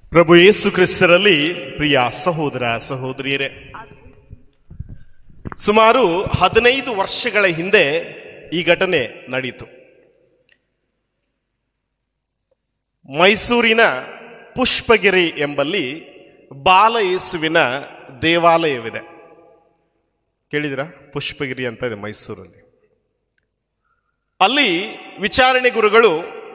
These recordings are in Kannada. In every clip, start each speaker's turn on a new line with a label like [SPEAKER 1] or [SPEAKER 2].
[SPEAKER 1] ಪ್ರಭು ಯೇಸು ಕ್ರಿಸ್ತರಲ್ಲಿ ಪ್ರಿಯ ಸಹೋದರ ಸಹೋದರಿಯರೇ ಸುಮಾರು ಹದಿನೈದು ವರ್ಷಗಳ ಹಿಂದೆ ಈ ಘಟನೆ ನಡೆಯಿತು ಮೈಸೂರಿನ ಪುಷ್ಪಗಿರಿ ಎಂಬಲ್ಲಿ ಬಾಲ ಯೇಸುವಿನ ದೇವಾಲಯವಿದೆ ಕೇಳಿದಿರಾ ಪುಷ್ಪಗಿರಿ ಅಂತ ಇದೆ ಮೈಸೂರಲ್ಲಿ ಅಲ್ಲಿ ವಿಚಾರಣೆ ಗುರುಗಳು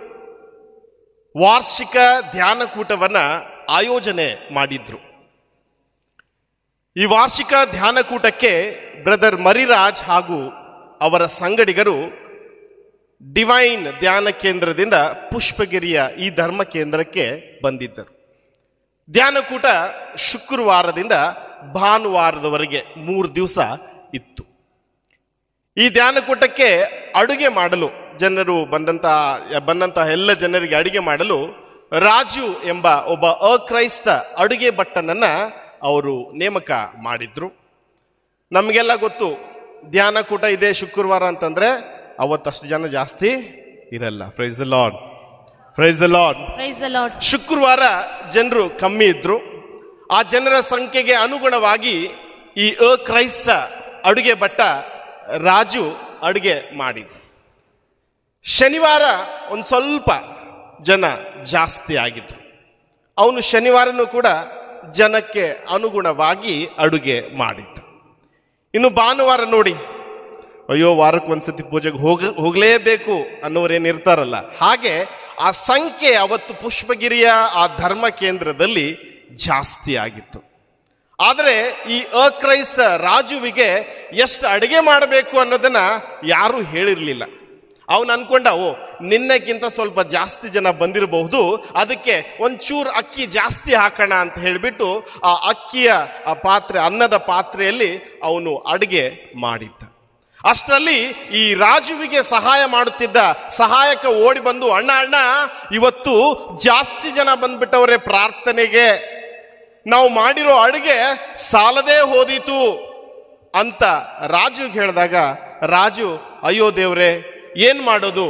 [SPEAKER 1] ವಾರ್ಷಿಕ ಧ್ಯಾನಕೂಟವನ್ನ ಆಯೋಜನೆ ಮಾಡಿದ್ರು ಈ ವಾರ್ಷಿಕ ಧ್ಯಾನಕೂಟಕ್ಕೆ ಬ್ರದರ್ ಮರಿರಾಜ್ ಹಾಗೂ ಅವರ ಸಂಗಡಿಗರು ಡಿವೈನ್ ಧ್ಯಾನ ಕೇಂದ್ರದಿಂದ ಪುಷ್ಪಗಿರಿಯ ಈ ಧರ್ಮ ಕೇಂದ್ರಕ್ಕೆ ಬಂದಿದ್ದರು ಧ್ಯಾನಕೂಟ ಶುಕ್ರವಾರದಿಂದ ಭಾನುವಾರದವರೆಗೆ ಮೂರು ದಿವಸ ಇತ್ತು ಈ ಧ್ಯಾನಕೂಟಕ್ಕೆ ಅಡುಗೆ ಮಾಡಲು ಜನರು ಬಂದಂತಹ ಬಂದಂತಹ ಎಲ್ಲ ಜನರಿಗೆ ಅಡುಗೆ ಮಾಡಲು ರಾಜು ಎಂಬ ಒಬ್ಬ ಅಕ್ರೈಸ್ತ ಅಡುಗೆ ಭಟ್ಟನನ್ನ ಅವರು ನೇಮಕ ಮಾಡಿದ್ರು ನಮಗೆಲ್ಲ ಗೊತ್ತು ಧ್ಯಾನಕೂಟ ಇದೆ ಶುಕ್ರವಾರ ಅಂತಂದ್ರೆ ಅವತ್ತಷ್ಟು ಜನ ಜಾಸ್ತಿ ಇರಲ್ಲ praise Lord praise Lord
[SPEAKER 2] Praise the Lord.
[SPEAKER 1] ಶುಕ್ರವಾರ ಜನರು ಕಮ್ಮಿ ಇದ್ರು ಆ ಜನರ ಸಂಖ್ಯೆಗೆ ಅನುಗುಣವಾಗಿ ಈ ಅಕ್ರೈಸ್ತ ಅಡುಗೆ ಭಟ್ಟ ರಾಜು ಅಡುಗೆ ಮಾಡಿದ್ರು ಶನಿವಾರ ಒಂದು ಸ್ವಲ್ಪ ಜನ ಜಾಸ್ತಿ ಆಗಿದ್ರು ಅವನು ಶನಿವಾರನೂ ಕೂಡ ಜನಕ್ಕೆ ಅನುಗುಣವಾಗಿ ಅಡುಗೆ ಮಾಡಿದ್ದ ಇನ್ನು ಭಾನುವಾರ ನೋಡಿ ಅಯ್ಯೋ ವಾರಕ್ಕೆ ಒಂದ್ಸತಿ ಪೂಜೆಗೆ ಹೋಗ ಹೋಗಲೇಬೇಕು ಅನ್ನೋರೇನು ಇರ್ತಾರಲ್ಲ ಹಾಗೆ ಆ ಸಂಖ್ಯೆ ಅವತ್ತು ಪುಷ್ಪಗಿರಿಯ ಆ ಧರ್ಮ ಕೇಂದ್ರದಲ್ಲಿ ಜಾಸ್ತಿ ಆಗಿತ್ತು ಆದರೆ ಈ ಅಕ್ರೈಸ್ತ ರಾಜುವಿಗೆ ಎಷ್ಟು ಅಡಿಗೆ ಮಾಡಬೇಕು ಅನ್ನೋದನ್ನ ಯಾರೂ ಹೇಳಿರ್ಲಿಲ್ಲ ಅವನು ಅನ್ಕೊಂಡ ಓ ನಿನ್ನೆಕ್ಕಿಂತ ಸ್ವಲ್ಪ ಜಾಸ್ತಿ ಜನ ಬಂದಿರಬಹುದು ಅದಕ್ಕೆ ಒಂಚೂರು ಅಕ್ಕಿ ಜಾಸ್ತಿ ಹಾಕೋಣ ಅಂತ ಹೇಳಿಬಿಟ್ಟು ಆ ಅಕ್ಕಿಯ ಆ ಪಾತ್ರೆ ಅನ್ನದ ಪಾತ್ರೆಯಲ್ಲಿ ಅವನು ಅಡಿಗೆ ಮಾಡಿದ್ದ ಅಷ್ಟರಲ್ಲಿ ಈ ರಾಜುವಿಗೆ ಸಹಾಯ ಮಾಡುತ್ತಿದ್ದ ಸಹಾಯಕ ಓಡಿ ಬಂದು ಅಣ್ಣ ಅಣ್ಣ ಇವತ್ತು ಜಾಸ್ತಿ ಜನ ಬಂದ್ಬಿಟ್ಟವ್ರೆ ಪ್ರಾರ್ಥನೆಗೆ ನಾವು ಮಾಡಿರೋ ಅಡುಗೆ ಸಾಲದೇ ಹೋದೀತು ಅಂತ ರಾಜು ಹೇಳಿದಾಗ ರಾಜು ಅಯ್ಯೋ ದೇವ್ರೆ ಏನ್ ಮಾಡೋದು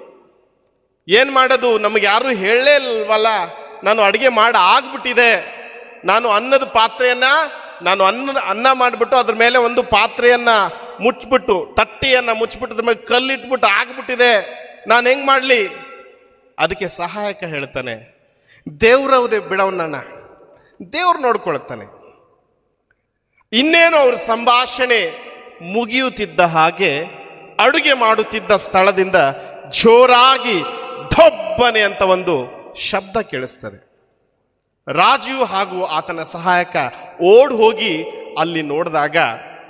[SPEAKER 1] ಏನ್ ಮಾಡೋದು ನಮಗೆ ಯಾರು ಹೇಳಲೇ ಇಲ್ವಲ್ಲ ನಾನು ಅಡಿಗೆ ಮಾಡ ಆಗ್ಬಿಟ್ಟಿದೆ ನಾನು ಅನ್ನದ ಪಾತ್ರೆಯನ್ನ ನಾನು ಅನ್ನ ಅನ್ನ ಮಾಡಿಬಿಟ್ಟು ಅದ್ರ ಮೇಲೆ ಒಂದು ಪಾತ್ರೆಯನ್ನ ಮುಚ್ಚಿಬಿಟ್ಟು ತಟ್ಟಿಯನ್ನ ಮುಚ್ಚಿಬಿಟ್ಟು ಅದ್ರ ಮೇಲೆ ಕಲ್ಲಿಟ್ಬಿಟ್ಟು ಆಗ್ಬಿಟ್ಟಿದೆ ನಾನು ಹೆಂಗ್ ಮಾಡ್ಲಿ ಅದಕ್ಕೆ ಸಹಾಯಕ ಹೇಳ್ತಾನೆ ದೇವ್ರವ್ದೆ ಬಿಡವನಣ್ಣ ದೇವ್ರು ನೋಡ್ಕೊಳ್ತಾನೆ ಇನ್ನೇನು ಅವ್ರ ಸಂಭಾಷಣೆ ಮುಗಿಯುತ್ತಿದ್ದ ಹಾಗೆ ಅಡುಗೆ ಮಾಡುತ್ತಿದ್ದ ಸ್ಥಳದಿಂದ ಜೋರಾಗಿ ಧೊಬ್ಬನೆ ಅಂತ ಒಂದು ಶಬ್ದ ಕೇಳಿಸ್ತದೆ ರಾಜು ಹಾಗೂ ಆತನ ಸಹಾಯಕ ಓಡ್ ಹೋಗಿ ಅಲ್ಲಿ ನೋಡಿದಾಗ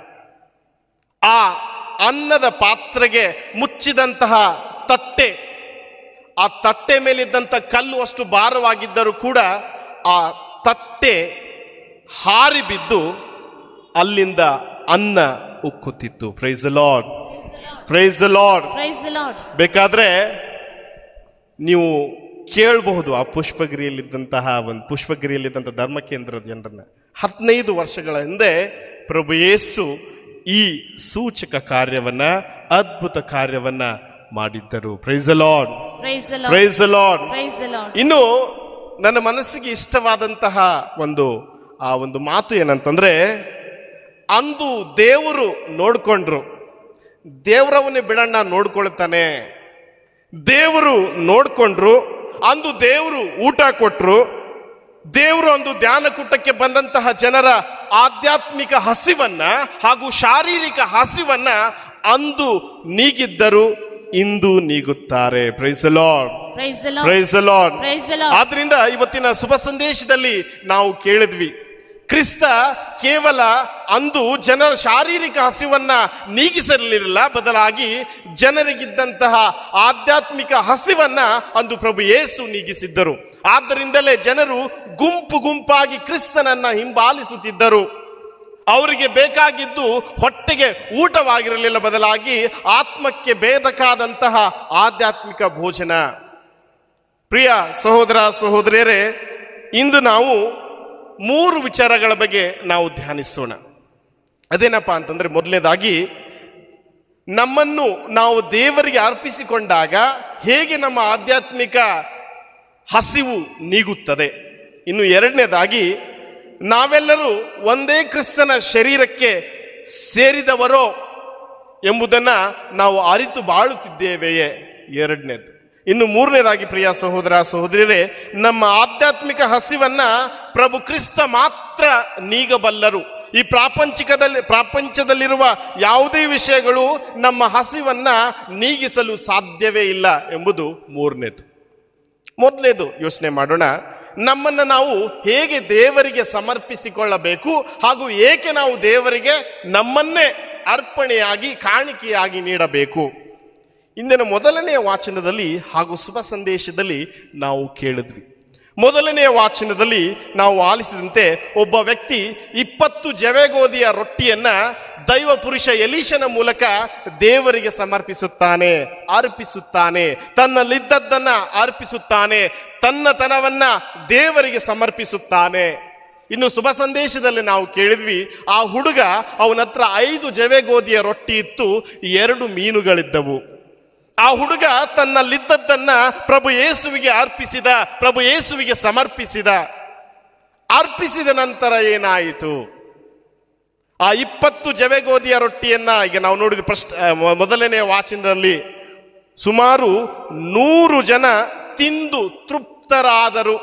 [SPEAKER 1] ಆ ಅನ್ನದ ಪಾತ್ರೆಗೆ ಮುಚ್ಚಿದಂತಹ ತಟ್ಟೆ ಆ ತಟ್ಟೆ ಮೇಲಿದ್ದಂಥ ಕಲ್ಲು ಅಷ್ಟು ಭಾರವಾಗಿದ್ದರೂ ಕೂಡ ಆ ತಟ್ಟೆ ಹಾರಿ ಬಿದ್ದು ಅಲ್ಲಿಂದ ಅನ್ನ ಉಕ್ಕುತ್ತಿತ್ತು praise Lord praise Lord
[SPEAKER 2] Praise the Lord.
[SPEAKER 1] ಬೇಕಾದ್ರೆ ನೀವು ಕೇಳಬಹುದು ಆ ಪುಷ್ಪಗಿರಿಯಲ್ಲಿದ್ದಂತಹ ಒಂದು ಪುಷ್ಪಗಿರಿಯಲ್ಲಿದ್ದಂತಹ ಧರ್ಮ ಕೇಂದ್ರದ ಜನರನ್ನ ಹದಿನೈದು ವರ್ಷಗಳ ಹಿಂದೆ ಪ್ರಭು ಯೇಸು ಈ ಸೂಚಕ ಕಾರ್ಯವನ್ನ ಅದ್ಭುತ ಕಾರ್ಯವನ್ನ ಮಾಡಿದ್ದರು praise Lord
[SPEAKER 2] Praise the Lord.
[SPEAKER 1] Praise Lord
[SPEAKER 2] Praise the Lord.
[SPEAKER 1] ಇನ್ನು ನನ್ನ ಮನಸ್ಸಿಗೆ ಇಷ್ಟವಾದಂತಹ ಒಂದು ಆ ಒಂದು ಮಾತು ಏನಂತಂದ್ರೆ ಅಂದು ದೇವರು ನೋಡ್ಕೊಂಡ್ರು ದೇವರವನ್ನೇ ಬಿಡಣ್ಣ ನೋಡ್ಕೊಳ್ತಾನೆ ದೇವರು ನೋಡ್ಕೊಂಡ್ರು ಅಂದು ದೇವರು ಊಟ ಕೊಟ್ರು ದೇವರು ಒಂದು ಧ್ಯಾನಕೂಟಕ್ಕೆ ಬಂದಂತಹ ಜನರ ಆಧ್ಯಾತ್ಮಿಕ ಹಸಿವನ್ನ ಹಾಗೂ ಶಾರೀರಿಕ ಹಸಿವನ್ನ ಅಂದು ನೀಗಿದ್ದರು ಇಂದು ನೀಗುತ್ತಾರೆ praise Lord
[SPEAKER 2] Praise the Lord.
[SPEAKER 1] Praise Lord
[SPEAKER 2] Praise the Lord.
[SPEAKER 1] ಆದ್ರಿಂದ ಇವತ್ತಿನ ಶುಭ ಸಂದೇಶದಲ್ಲಿ ನಾವು ಕೇಳಿದ್ವಿ ಕ್ರಿಸ್ತ ಕೇವಲ ಅಂದು ಜನರ ಶಾರೀರಿಕ ಹಸಿವನ್ನ ನೀಗಿಸಲಿರಲಿಲ್ಲ ಬದಲಾಗಿ ಜನರಿಗಿದ್ದಂತಹ ಆಧ್ಯಾತ್ಮಿಕ ಹಸಿವನ್ನ ಅಂದು ಪ್ರಭು ಯೇಸು ನೀಗಿಸಿದ್ದರು ಆದ್ದರಿಂದಲೇ ಜನರು ಗುಂಪು ಗುಂಪಾಗಿ ಕ್ರಿಸ್ತನನ್ನ ಹಿಂಬಾಲಿಸುತ್ತಿದ್ದರು ಅವರಿಗೆ ಬೇಕಾಗಿದ್ದು ಹೊಟ್ಟೆಗೆ ಊಟವಾಗಿರಲಿಲ್ಲ ಬದಲಾಗಿ ಆತ್ಮಕ್ಕೆ ಬೇದಕಾದಂತಹ ಆಧ್ಯಾತ್ಮಿಕ ಭೋಜನ ಪ್ರಿಯ ಸಹೋದರ ಸಹೋದರಿಯರೇ ಇಂದು ನಾವು ಮೂರು ವಿಚಾರಗಳ ಬಗ್ಗೆ ನಾವು ಧ್ಯಾನಿಸೋಣ ಅದೇನಪ್ಪ ಅಂತಂದ್ರೆ ಮೊದಲನೇದಾಗಿ ನಮ್ಮನ್ನು ನಾವು ದೇವರಿಗೆ ಅರ್ಪಿಸಿಕೊಂಡಾಗ ಹೇಗೆ ನಮ್ಮ ಆಧ್ಯಾತ್ಮಿಕ ಹಸಿವು ನೀಗುತ್ತದೆ ಇನ್ನು ಎರಡನೇದಾಗಿ ನಾವೆಲ್ಲರೂ ಒಂದೇ ಕ್ರಿಸ್ತನ ಶರೀರಕ್ಕೆ ಸೇರಿದವರೋ ಎಂಬುದನ್ನ ನಾವು ಅರಿತು ಬಾಳುತ್ತಿದ್ದೇವೆಯೇ ಎರಡನೇದು ಇನ್ನು ಮೂರನೇದಾಗಿ ಪ್ರಿಯ ಸಹೋದರ ಸಹೋದರಿಯರೇ ನಮ್ಮ ಆಧ್ಯಾತ್ಮಿಕ ಹಸಿವನ್ನ ಪ್ರಭು ಕ್ರಿಸ್ತ ಮಾತ್ರ ನೀಗಬಲ್ಲರು ಈ ಪ್ರಾಪಂಚಿಕದಲ್ಲಿ ಪ್ರಾಪಂಚದಲ್ಲಿರುವ ಯಾವುದೇ ವಿಷಯಗಳು ನಮ್ಮ ಹಸಿವನ್ನ ನೀಗಿಸಲು ಸಾಧ್ಯವೇ ಇಲ್ಲ ಎಂಬುದು ಮೂರನೇದು ಮೊದಲನೇದು ಯೋಚನೆ ಮಾಡೋಣ ನಮ್ಮನ್ನ ನಾವು ಹೇಗೆ ದೇವರಿಗೆ ಸಮರ್ಪಿಸಿಕೊಳ್ಳಬೇಕು ಹಾಗೂ ಏಕೆ ನಾವು ದೇವರಿಗೆ ನಮ್ಮನ್ನೇ ಅರ್ಪಣೆಯಾಗಿ ಕಾಣಿಕೆಯಾಗಿ ನೀಡಬೇಕು ಇಂದಿನ ಮೊದಲನೆಯ ವಾಚನದಲ್ಲಿ ಹಾಗೂ ಶುಭ ಸಂದೇಶದಲ್ಲಿ ನಾವು ಕೇಳಿದ್ವಿ ಮೊದಲನೆಯ ವಾಚನದಲ್ಲಿ ನಾವು ಆಲಿಸಿದಂತೆ ಒಬ್ಬ ವ್ಯಕ್ತಿ ಇಪ್ಪತ್ತು ಜವೆಗೋದಿಯ ರೊಟ್ಟಿಯನ್ನ ದೈವ ಪುರುಷ ಎಲೀಶನ ಮೂಲಕ ದೇವರಿಗೆ ಸಮರ್ಪಿಸುತ್ತಾನೆ ಅರ್ಪಿಸುತ್ತಾನೆ ತನ್ನಲ್ಲಿದ್ದದ್ದನ್ನ ಅರ್ಪಿಸುತ್ತಾನೆ ತನ್ನತನವನ್ನ ದೇವರಿಗೆ ಸಮರ್ಪಿಸುತ್ತಾನೆ ಇನ್ನು ಶುಭ ಸಂದೇಶದಲ್ಲಿ ನಾವು ಕೇಳಿದ್ವಿ ಆ ಹುಡುಗ ಅವನ ಹತ್ರ ಐದು ಜವೆಗೋದಿಯ ರೊಟ್ಟಿ ಇತ್ತು ಎರಡು ಮೀನುಗಳಿದ್ದವು ಆ ಹುಡುಗ ತನ್ನಲ್ಲಿದ್ದದ್ದನ್ನ ಪ್ರಭು ಯೇಸುವಿಗೆ ಅರ್ಪಿಸಿದ ಪ್ರಭು ಯೇಸುವಿಗೆ ಸಮರ್ಪಿಸಿದ ಅರ್ಪಿಸಿದ ನಂತರ ಏನಾಯಿತು ಆ ಇಪ್ಪತ್ತು ಜವೆಗೋದಿಯ ರೊಟ್ಟಿಯನ್ನ ಈಗ ನಾವು ನೋಡಿದ ಪ್ರಶ್ನ ಆ, ಮೊ- ಮೊದಲನೆಯ ವಾಚನದಲ್ಲಿ ಸುಮಾರು ನೂರು ಜನ ತಿಂದು ತೃಪ್ತರಾದರು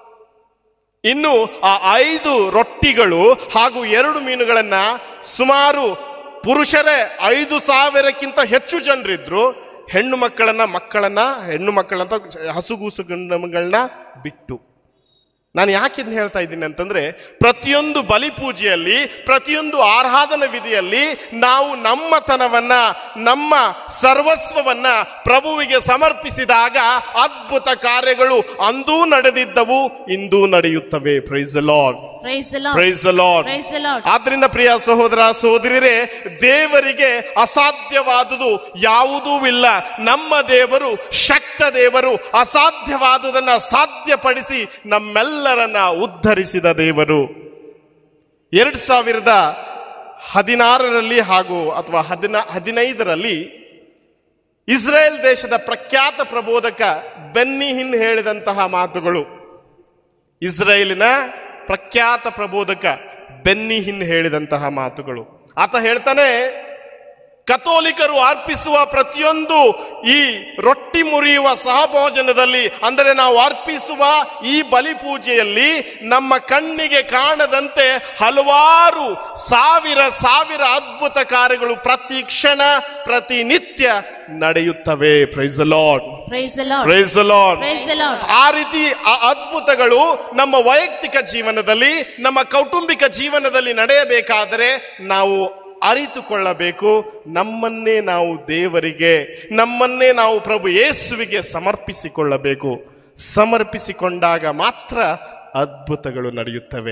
[SPEAKER 1] ಇನ್ನು ಆ ಐದು ರೊಟ್ಟಿಗಳು ಹಾಗೂ ಎರಡು ಮೀನುಗಳನ್ನ ಸುಮಾರು ಪುರುಷರೇ ಐದು ಸಾವಿರಕ್ಕಿಂತ ಹೆಚ್ಚು ಜನರಿದ್ರು ಹೆಣ್ಣು ಮಕ್ಕಳನ್ನ ಮಕ್ಕಳನ್ನ ಹೆಣ್ಣು ಮಕ್ಕಳಂತ ಹಸುಗೂಸುಗಳನ್ನ ಬಿಟ್ಟು ನಾನು ಯಾಕೆ ಇದನ್ನ ಹೇಳ್ತಾ ಇದ್ದೀನಿ ಅಂತಂದ್ರೆ ಪ್ರತಿಯೊಂದು ಬಲಿ ಪೂಜೆಯಲ್ಲಿ ಪ್ರತಿಯೊಂದು ಆರಾಧನ ವಿಧಿಯಲ್ಲಿ ನಾವು ನಮ್ಮತನವನ್ನ ನಮ್ಮ ಸರ್ವಸ್ವವನ್ನ ಪ್ರಭುವಿಗೆ ಸಮರ್ಪಿಸಿದಾಗ ಅದ್ಭುತ ಕಾರ್ಯಗಳು ಅಂದೂ ನಡೆದಿದ್ದವು ಇಂದೂ ನಡೆಯುತ್ತವೆ praise Lord
[SPEAKER 2] Praise the Lord.
[SPEAKER 1] Praise Lord
[SPEAKER 2] Praise the Lord.
[SPEAKER 1] ಆದ್ರಿಂದ ಪ್ರಿಯ ಸಹೋದರ ಸಹೋದರಿಯರೇ ದೇವರಿಗೆ ಅಸಾಧ್ಯವಾದುದು ಯಾವುದೂ ಇಲ್ಲ ನಮ್ಮ ದೇವರು ಶಕ್ತ ದೇವರು ಅಸಾಧ್ಯವಾದುದನ್ನ ಸಾಧ್ಯಪಡಿಸಿ ನಮ್ಮೆಲ್ಲರನ್ನ ಉದ್ಧರಿಸಿದ ದೇವರು ಎರಡ್ ಸಾವಿರದ ಹದಿನಾರರಲ್ಲಿ ಹಾಗೂ ಅಥವಾ ಹದಿನ ಹದಿನೈದರಲ್ಲಿ ಇಸ್ರೇಲ್ ದೇಶದ ಪ್ರಖ್ಯಾತ ಪ್ರಬೋಧಕ ಬೆನ್ನಿ ಹಿನ್ ಹೇಳಿದಂತಹ ಮಾತುಗಳು ಇಸ್ರೇಲಿನ ಪ್ರಖ್ಯಾತ ಪ್ರಬೋಧಕ ಬೆನ್ನಿ ಹಿನ್ ಹೇಳಿದಂತಹ ಮಾತುಗಳು ಆತ ಹೇಳ್ತಾನೆ ಕಥೋಲಿಕರು ಅರ್ಪಿಸುವ ಪ್ರತಿಯೊಂದು ಈ ರೊಟ್ಟಿ ಮುರಿಯುವ ಸಹಭೋಜನದಲ್ಲಿ ಅಂದರೆ ನಾವು ಅರ್ಪಿಸುವ ಈ ಬಲಿ ಪೂಜೆಯಲ್ಲಿ ನಮ್ಮ ಕಣ್ಣಿಗೆ ಕಾಣದಂತೆ ಹಲವಾರು ಸಾವಿರ ಸಾವಿರ ಅದ್ಭುತ ಕಾರ್ಯಗಳು ಪ್ರತಿ ಕ್ಷಣ ಪ್ರತಿನಿತ್ಯ ನಡೆಯುತ್ತವೆ praise Lord
[SPEAKER 2] Praise the Lord.
[SPEAKER 1] Praise Lord
[SPEAKER 2] Praise the Lord.
[SPEAKER 1] ಆ ರೀತಿ ಆ ಅದ್ಭುತಗಳು ನಮ್ಮ ವೈಯಕ್ತಿಕ ಜೀವನದಲ್ಲಿ ನಮ್ಮ ಕೌಟುಂಬಿಕ ಜೀವನದಲ್ಲಿ ನಡೆಯಬೇಕಾದರೆ ನಾವು ಅರಿತುಕೊಳ್ಳಬೇಕು ನಮ್ಮನ್ನೇ ನಾವು ದೇವರಿಗೆ ನಮ್ಮನ್ನೇ ನಾವು ಪ್ರಭು ಯೇಸುವಿಗೆ ಸಮರ್ಪಿಸಿಕೊಳ್ಳಬೇಕು ಸಮರ್ಪಿಸಿಕೊಂಡಾಗ ಮಾತ್ರ ಅದ್ಭುತಗಳು ನಡೆಯುತ್ತವೆ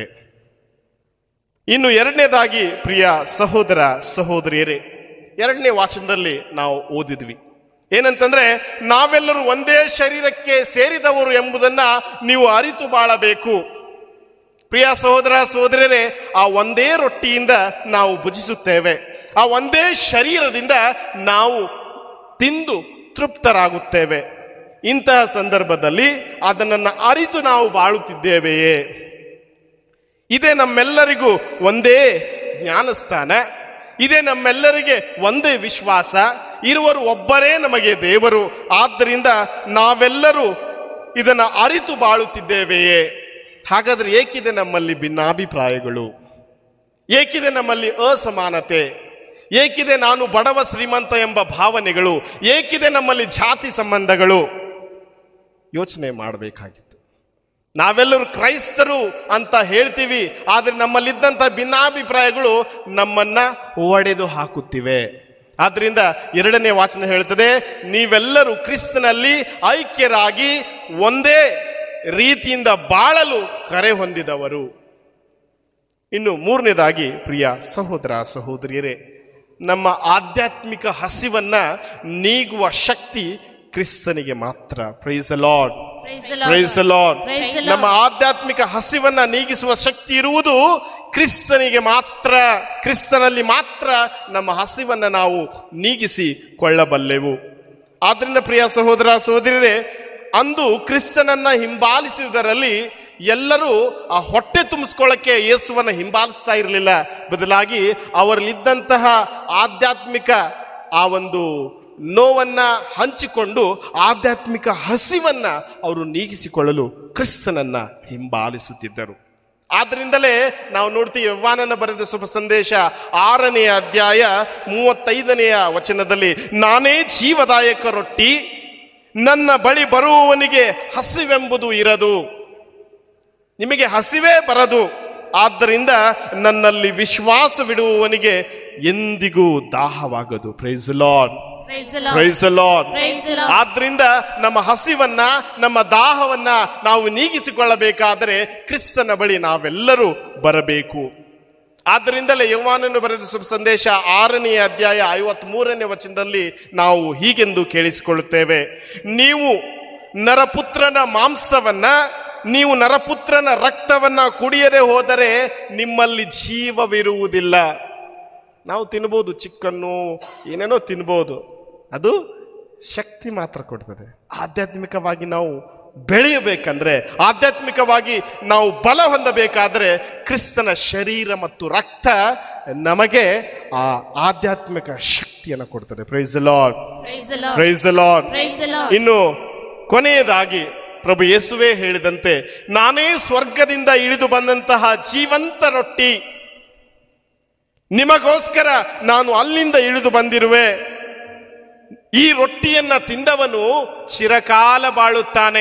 [SPEAKER 1] ಇನ್ನು ಎರಡನೇದಾಗಿ ಪ್ರಿಯ ಸಹೋದರ ಸಹೋದರಿಯರೇ ಎರಡನೇ ವಾಚನದಲ್ಲಿ ನಾವು ಓದಿದ್ವಿ ಏನಂತಂದ್ರೆ ನಾವೆಲ್ಲರೂ ಒಂದೇ ಶರೀರಕ್ಕೆ ಸೇರಿದವರು ಎಂಬುದನ್ನ ನೀವು ಅರಿತು ಬಾಳಬೇಕು ಪ್ರಿಯ ಸಹೋದರ ಸಹೋದರರೇ ಆ ಒಂದೇ ರೊಟ್ಟಿಯಿಂದ ನಾವು ಭುಜಿಸುತ್ತೇವೆ ಆ ಒಂದೇ ಶರೀರದಿಂದ ನಾವು ತಿಂದು ತೃಪ್ತರಾಗುತ್ತೇವೆ ಇಂತಹ ಸಂದರ್ಭದಲ್ಲಿ ಅದನ್ನು ಅರಿತು ನಾವು ಬಾಳುತ್ತಿದ್ದೇವೆಯೇ ಇದೇ ನಮ್ಮೆಲ್ಲರಿಗೂ ಒಂದೇ ಜ್ಞಾನಸ್ಥಾನ ಇದೇ ನಮ್ಮೆಲ್ಲರಿಗೆ ಒಂದೇ ವಿಶ್ವಾಸ ಇರುವರು ಒಬ್ಬರೇ ನಮಗೆ ದೇವರು ಆದ್ದರಿಂದ ನಾವೆಲ್ಲರೂ ಇದನ್ನ ಅರಿತು ಬಾಳುತ್ತಿದ್ದೇವೆಯೇ ಹಾಗಾದ್ರೆ ಏಕಿದೆ ನಮ್ಮಲ್ಲಿ ಭಿನ್ನಾಭಿಪ್ರಾಯಗಳು ಏಕಿದೆ ನಮ್ಮಲ್ಲಿ ಅಸಮಾನತೆ ಏಕಿದೆ ನಾನು ಬಡವ ಶ್ರೀಮಂತ ಎಂಬ ಭಾವನೆಗಳು ಏಕಿದೆ ನಮ್ಮಲ್ಲಿ ಜಾತಿ ಸಂಬಂಧಗಳು ಯೋಚನೆ ಮಾಡಬೇಕಾಗಿತ್ತು ನಾವೆಲ್ಲರೂ ಕ್ರೈಸ್ತರು ಅಂತ ಹೇಳ್ತೀವಿ ಆದ್ರೆ ನಮ್ಮಲ್ಲಿದ್ದಂಥ ಭಿನ್ನಾಭಿಪ್ರಾಯಗಳು ನಮ್ಮನ್ನ ಒಡೆದು ಹಾಕುತ್ತಿವೆ ಆದ್ರಿಂದ ಎರಡನೇ ವಾಚನ ಹೇಳ್ತದೆ ನೀವೆಲ್ಲರೂ ಕ್ರಿಸ್ತನಲ್ಲಿ ಐಕ್ಯರಾಗಿ ಒಂದೇ ರೀತಿಯಿಂದ ಬಾಳಲು ಕರೆ ಹೊಂದಿದವರು ಇನ್ನು ಮೂರನೇದಾಗಿ ಪ್ರಿಯ ಸಹೋದರ ಸಹೋದರಿಯರೇ ನಮ್ಮ ಆಧ್ಯಾತ್ಮಿಕ ಹಸಿವನ್ನ ನೀಗುವ ಶಕ್ತಿ ಕ್ರಿಸ್ತನಿಗೆ ಮಾತ್ರ praise Lord
[SPEAKER 2] Praise the Lord.
[SPEAKER 1] Praise Lord
[SPEAKER 2] Praise the Lord.
[SPEAKER 1] ನಮ್ಮ ಆಧ್ಯಾತ್ಮಿಕ ಹಸಿವನ್ನ ನೀಗಿಸುವ ಶಕ್ತಿ ಇರುವುದು ಕ್ರಿಸ್ತನಿಗೆ ಮಾತ್ರ ಕ್ರಿಸ್ತನಲ್ಲಿ ಮಾತ್ರ ನಮ್ಮ ಹಸಿವನ್ನ ನಾವು ನೀಗಿಸಿಕೊಳ್ಳಬಲ್ಲೆವು ಆದ್ರಿಂದ ಪ್ರಿಯ ಸಹೋದರ ಸಹೋದರಿಯರೇ ಅಂದು ಕ್ರಿಸ್ತನನ್ನ ಹಿಂಬಾಲಿಸುವುದರಲ್ಲಿ ಎಲ್ಲರೂ ಆ ಹೊಟ್ಟೆ ತುಂಬಿಸ್ಕೊಳ್ಳಕ್ಕೆ ಯೇಸುವನ್ನ ಹಿಂಬಾಲಿಸ್ತಾ ಇರಲಿಲ್ಲ ಬದಲಾಗಿ ಅವರಲ್ಲಿದ್ದಂತಹ ಆಧ್ಯಾತ್ಮಿಕ ಆ ಒಂದು ನೋವನ್ನ ಹಂಚಿಕೊಂಡು ಆಧ್ಯಾತ್ಮಿಕ ಹಸಿವನ್ನ ಅವರು ನೀಗಿಸಿಕೊಳ್ಳಲು ಕ್ರಿಸ್ತನನ್ನ ಹಿಂಬಾಲಿಸುತ್ತಿದ್ದರು ಆದ್ರಿಂದಲೇ ನಾವು ನೋಡ್ತೀವಿ ಯವ್ವಾನನ ಬರೆದ ಶುಭ ಸಂದೇಶ ಆರನೆಯ ಅಧ್ಯಾಯ ಮೂವತ್ತೈದನೆಯ ವಚನದಲ್ಲಿ ನಾನೇ ಜೀವದಾಯಕ ರೊಟ್ಟಿ ನನ್ನ ಬಳಿ ಬರುವವನಿಗೆ ಹಸಿವೆಂಬುದು ಇರದು ನಿಮಗೆ ಹಸಿವೇ ಬರದು ಆದ್ದರಿಂದ ನನ್ನಲ್ಲಿ ವಿಶ್ವಾಸವಿಡುವವನಿಗೆ ಎಂದಿಗೂ ದಾಹವಾಗದು praise Lord
[SPEAKER 2] Praise the Lord.
[SPEAKER 1] Praise Lord
[SPEAKER 2] Praise the Lord.
[SPEAKER 1] ಆದ್ರಿಂದ ನಮ್ಮ ಹಸಿವನ್ನ ನಮ್ಮ ದಾಹವನ್ನ ನಾವು ನೀಗಿಸಿಕೊಳ್ಳಬೇಕಾದರೆ ಕ್ರಿಸ್ತನ ಬಳಿ ನಾವೆಲ್ಲರೂ ಬರಬೇಕು ಆದ್ದರಿಂದಲೇ ಯೌವಾನನು ಬರೆದ ಶುಭ ಸಂದೇಶ ಆರನೆಯ ಅಧ್ಯಾಯ ಐವತ್ ಮೂರನೇ ವಚನದಲ್ಲಿ ನಾವು ಹೀಗೆಂದು ಕೇಳಿಸಿಕೊಳ್ಳುತ್ತೇವೆ ನೀವು ನರಪುತ್ರನ ಮಾಂಸವನ್ನ ನೀವು ನರಪುತ್ರನ ರಕ್ತವನ್ನ ಕುಡಿಯದೆ ಹೋದರೆ ನಿಮ್ಮಲ್ಲಿ ಜೀವವಿರುವುದಿಲ್ಲ ನಾವು ತಿನ್ಬೋದು ಚಿಕ್ಕನ್ನು ಏನೇನೋ ತಿನ್ಬೋದು ಅದು ಶಕ್ತಿ ಮಾತ್ರ ಕೊಡ್ತದೆ ಆಧ್ಯಾತ್ಮಿಕವಾಗಿ ನಾವು ಬೆಳೆಯಬೇಕಂದ್ರೆ ಆಧ್ಯಾತ್ಮಿಕವಾಗಿ ನಾವು ಬಲ ಹೊಂದಬೇಕಾದ್ರೆ ಕ್ರಿಸ್ತನ ಶರೀರ ಮತ್ತು ರಕ್ತ ನಮಗೆ ಆ ಆಧ್ಯಾತ್ಮಿಕ ಶಕ್ತಿಯನ್ನು ಕೊಡ್ತದೆ praise Lord
[SPEAKER 2] Praise the Lord.
[SPEAKER 1] Praise Lord
[SPEAKER 2] Praise the Lord.
[SPEAKER 1] ಇನ್ನು ಕೊನೆಯದಾಗಿ ಪ್ರಭು ಯೇಸುವೆ ಹೇಳಿದಂತೆ ನಾನೇ ಸ್ವರ್ಗದಿಂದ ಇಳಿದು ಬಂದಂತಹ ಜೀವಂತ ರೊಟ್ಟಿ ನಿಮಗೋಸ್ಕರ ನಾನು ಅಲ್ಲಿಂದ ಇಳಿದು ಬಂದಿರುವೆ ಈ ರೊಟ್ಟಿಯನ್ನ ತಿಂದವನು ಚಿರಕಾಲ ಬಾಳುತ್ತಾನೆ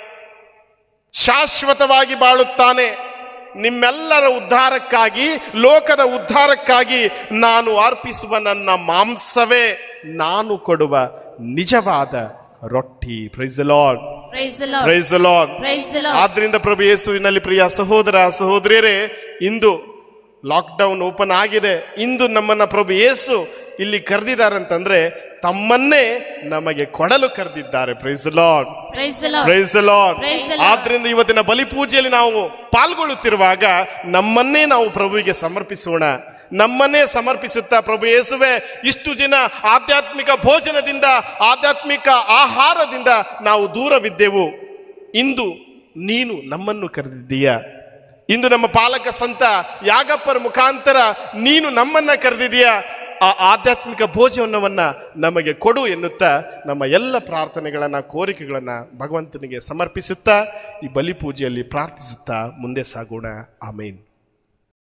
[SPEAKER 1] ಶಾಶ್ವತವಾಗಿ ಬಾಳುತ್ತಾನೆ ನಿಮ್ಮೆಲ್ಲರ ಉದ್ಧಾರಕ್ಕಾಗಿ ಲೋಕದ ಉದ್ಧಾರಕ್ಕಾಗಿ ನಾನು ಅರ್ಪಿಸುವ ನನ್ನ ಮಾಂಸವೇ ನಾನು ಕೊಡುವ ನಿಜವಾದ ರೊಟ್ಟಿ praise Lord
[SPEAKER 2] Praise the Lord.
[SPEAKER 1] Praise Lord
[SPEAKER 2] Praise the Lord.
[SPEAKER 1] ಆದ್ರಿಂದ ಪ್ರಭು ಯೇಸುವಿನಲ್ಲಿ ಪ್ರಿಯ ಸಹೋದರ ಸಹೋದರಿಯರೇ ಇಂದು ಲಾಕ್ಡೌನ್ ಓಪನ್ ಆಗಿದೆ ಇಂದು ನಮ್ಮನ್ನ ಪ್ರಭು ಯೇಸು ಇಲ್ಲಿ ಕರೆದಿದ್ದಾರಂತಂದ್ರೆ ತಮ್ಮನ್ನೇ ನಮಗೆ ಕೊಡಲು ಕರೆದಿದ್ದಾರೆ praise Lord
[SPEAKER 2] Praise the Lord.
[SPEAKER 1] Praise Lord
[SPEAKER 2] Praise the Lord.
[SPEAKER 1] ಆದ್ರಿಂದ ಇವತ್ತಿನ ಬಲಿ ಪೂಜೆಯಲ್ಲಿ ನಾವು ಪಾಲ್ಗೊಳ್ಳುತ್ತಿರುವಾಗ ನಮ್ಮನ್ನೇ ನಾವು ಪ್ರಭುವಿಗೆ ಸಮರ್ಪಿಸೋಣ ನಮ್ಮನ್ನೇ ಸಮರ್ಪಿಸುತ್ತಾ ಪ್ರಭು ಯೇಸುವೆ ಇಷ್ಟು ದಿನ ಆಧ್ಯಾತ್ಮಿಕ ಭೋಜನದಿಂದ ಆಧ್ಯಾತ್ಮಿಕ ಆಹಾರದಿಂದ ನಾವು ದೂರವಿದ್ದೆವು ಇಂದು ನೀನು ನಮ್ಮನ್ನು ಕರೆದಿದ್ದೀಯ ಇಂದು ನಮ್ಮ ಪಾಲಕ ಸಂತ ಯಾಗಪ್ಪರ ಮುಖಾಂತರ ನೀನು ನಮ್ಮನ್ನ ಕರೆದಿದೀಯ ಆ ಆಧ್ಯಾತ್ಮಿಕ ಭೋಜನವನ್ನ ನಮಗೆ ಕೊಡು ಎನ್ನುತ್ತಾ ನಮ್ಮ ಎಲ್ಲ ಪ್ರಾರ್ಥನೆಗಳನ್ನ ಕೋರಿಕೆಗಳನ್ನ ಭಗವಂತನಿಗೆ ಸಮರ್ಪಿಸುತ್ತಾ ಈ ಬಲಿ ಪೂಜೆಯಲ್ಲಿ ಪ್ರಾರ್ಥಿಸುತ್ತಾ ಮುಂದೆ ಸಾಗೋಣ ಆಮೇನ್